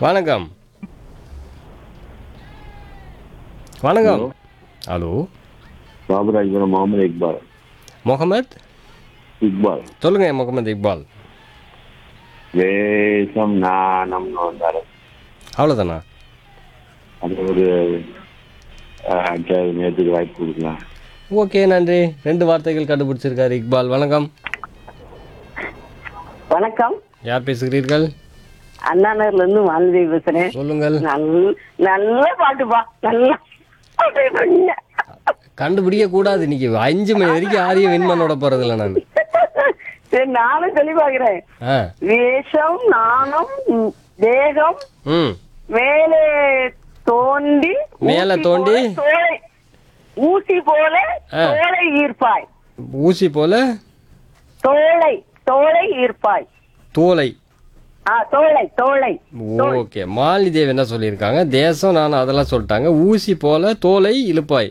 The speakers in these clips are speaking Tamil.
வணக்கம் வணக்கம் ஹலோ பாபராஜபுரம் முகமது இக்பால் முகமது இக்பால் சொல்லுங்க முகமது இக்பால் வேஷம் நாணம்னு வந்தாரு அவ்வளோதானா அது ஒரு நேற்றுக்கு வாய்ப்பு கொடுக்கலாம் ஓகே நன்றி ரெண்டு வார்த்தைகள் கண்டுபிடிச்சிருக்காரு இக்பால் வணக்கம் வணக்கம் யார் பேசுகிறீர்கள் அண்ணா நகர்ல இருந்து மாலதி பேசுறேன் சொல்லுங்கள் நல்ல நல்ல பாட்டுப்பா நல்லா பாட்டு பண்ண. கண்டுபிடிக்க கூடாது இன்னைக்கு அஞ்சு மணி வரைக்கும் யாரையும் வின் பண்ணோட போறதில்ல நான் சரி நானும் சொல்லி பாக்குறேன் ஆ வேஷம் நாணம் ம், தேகம் ம் மேலே தோண்டி மேல ஊசி தோண்டி? போல தோலை ஊசி போல ஆ. தோலை ஈர்ப்பாய் ஊசி போல தோலை தோலை ஈர்ப்பாய் தோலை ஆ தோலை தோலை ஓகே மாலிதேவ் என்ன சொல்லியிருக்காங்க தேசம் நான் அதெல்லாம் சொல்லிட்டாங்க ஊசி போல தோலை இழுப்பாய்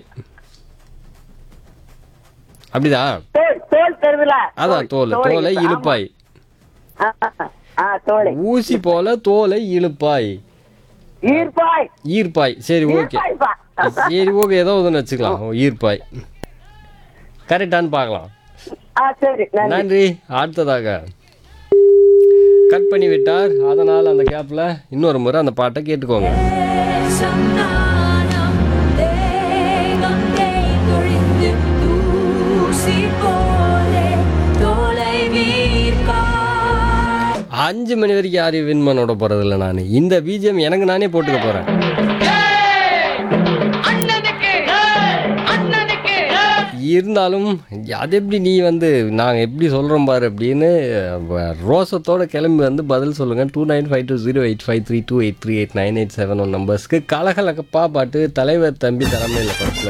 அப்படிதா தோல் தோல் தருதுல அதான் தோல் தோலை இழுப்பாய் ஆ தோலை ஊசி போல தோலை இழுப்பாய் ஈர்ப்பாய் ஈர்ப்பாய் சரி ஓகே ஈர்ப்பாய்ப்பா சரி ஓகே ஏதோ ஒன்று வச்சுக்கலாம் ஓ, ஈர்ப்பாய் கரெக்டான்னு பார்க்கலாம் ஆ சரி நன்றி நன்றி அடுத்ததாக கட் பண்ணி விட்டார் அதனால் அந்த கேப்பில் இன்னொரு முறை அந்த பாட்டை கேட்டுக்கோங்க சந்தானம் தேகம் தேய்ந்தொழிந்து தூசி போலே தொலைவீர்காய் அஞ்சு மணி வரைக்கும் யாரையும் வின் பண்ணோட போகிறதில்ல நான் இந்த பிஜிஎம் எனக்கு நானே போட்டுக்க போகிறேன் இருந்தாலும் அது எப்படி நீ வந்து நாங்கள் எப்படி சொல்கிறோம் பாரு அப்படின்னு அஹ், ரோசத்தோட கிளம்பி வந்து பதில் சொல்லுங்கள் two nine five two zero eight five three two eight three eight nine eight seven one நம்பர்ஸ்க்கு கலகலக்கப்பா பாட்டு தலைவர் தம்பி தலைமையில் படத்தில்